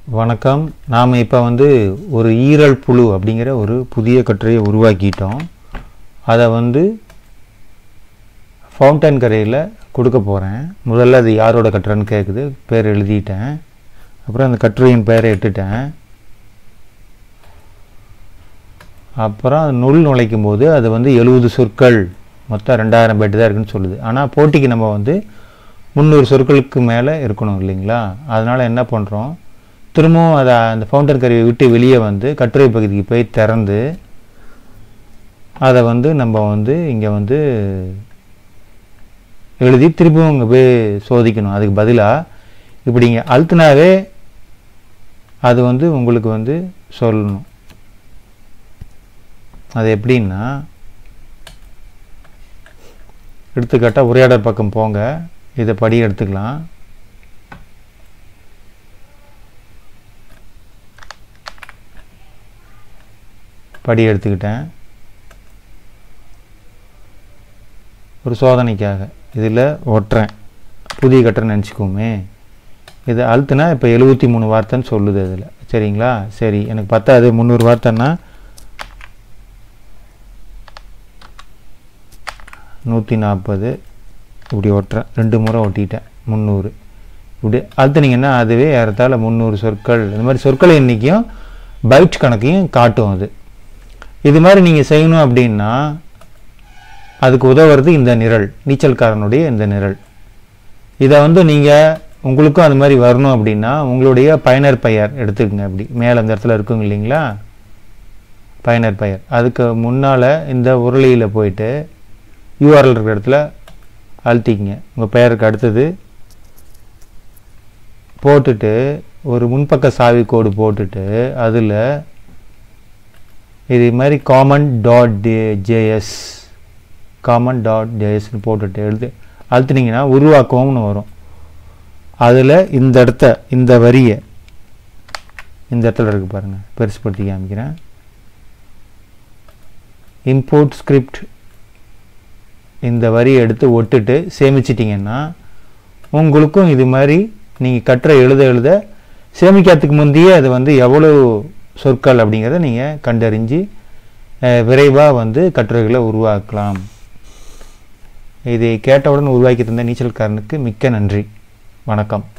வணக்கம் நாம் இப்போ வந்து ஒரு ஈரல் புழு அப்படிங்கிற ஒரு புதிய கட்டுரையை உருவாக்கிட்டோம் அதை வந்து ஃபவுண்டன் கரையில் கொடுக்க போகிறேன் முதல்ல அது யாரோட கட்டுரைன்னு கேட்குது பேர் எழுதிட்டேன் அப்புறம் அந்த கட்டுரையின் பெயரை இட்டுட்டேன் அப்புறம் அது நுள் நுழைக்கும் போது அது வந்து எழுபது சொற்கள் மொத்தம் ரெண்டாயிரம் பேட்டு தான் இருக்குன்னு சொல்லுது ஆனால் போட்டிக்கு நம்ம வந்து முந்நூறு சொற்களுக்கு மேலே இருக்கணும் இல்லைங்களா அதனால் என்ன பண்ணுறோம் திரும்பவும் அதை அந்த ஃபவுண்டர் கருவியை விட்டு வெளியே வந்து கட்டுரை பகுதிக்கு போய் திறந்து அதை வந்து நம்ம வந்து இங்கே வந்து எழுதி திரும்பவும் இங்கே போய் சோதிக்கணும் அதுக்கு பதிலாக இப்படி இங்கே அழுத்தினாவே அது வந்து உங்களுக்கு வந்து சொல்லணும் அது எப்படின்னா எடுத்துக்காட்டால் உரையாடல் பக்கம் போங்க இதை படி எடுத்துக்கலாம் படி எடுத்துக்கிட்டேன் ஒரு சோதனைக்காக இதில் ஒட்டுறேன் புதிய கட்டுறேன்னு நினச்சிக்கோமே இதை அழுத்துனா இப்போ எழுபத்தி மூணு வார்த்தைன்னு சொல்லுது அதில் சரிங்களா சரி எனக்கு பத்தாது முந்நூறு வார்த்தைன்னா நூற்றி நாற்பது இப்படி ஒட்டுறேன் ரெண்டு முறை ஒட்டிட்டேன் முந்நூறு இப்படி அழுத்துனீங்கன்னா அதுவே ஏறத்தாழ முந்நூறு சொற்கள் இந்த மாதிரி சொற்கள் எண்ணிக்கையும் பைட் கணக்கையும் காட்டும் அது இது மாதிரி நீங்கள் செய்யணும் அப்படின்னா அதுக்கு உதவுறது இந்த நிரல் நீச்சல்காரனுடைய இந்த நிரல் இதை வந்து நீங்கள் உங்களுக்கும் அது மாதிரி வரணும் அப்படின்னா உங்களுடைய பயனர் பெயர் எடுத்துக்கங்க அப்படி மேலே அந்த இடத்துல இருக்குங்க இல்லைங்களா பயனர் பெயர் அதுக்கு முன்னால் இந்த உருளையில் போயிட்டு யூஆர்எல் இருக்கிற இடத்துல அழுத்திக்கிங்க உங்கள் பெயருக்கு அடுத்தது போட்டுட்டு ஒரு முன்பக்க சாவி கோடு போட்டுட்டு அதில் இது மாதிரி common dot J S common dot ஜேஎஸ்னு போட்டுட்டு எழுது அழுத்துனீங்கன்னா உருவாக்கவும்னு வரும் அதில் இந்த இடத்த இந்த வரியை இந்த இடத்துல இருக்கு பாருங்கள் பெருசுப்படுத்தி காமிக்கிறேன் இம்போர்ட் ஸ்கிரிப்ட் இந்த வரியை எடுத்து ஒட்டுட்டு சேமிச்சிட்டிங்கன்னா உங்களுக்கும் இது மாதிரி நீங்கள் கட்டுற எழுத எழுத சேமிக்கிறதுக்கு முந்தையே அது வந்து எவ்வளோ சொற்கள் அப்படிங்கிறத நீங்கள் கண்டறிஞ்சு விரைவாக வந்து கட்டுரைகளை உருவாக்கலாம் இதை கேட்டவுடன் உருவாக்கி தந்த நீச்சல்காரனுக்கு மிக்க நன்றி வணக்கம்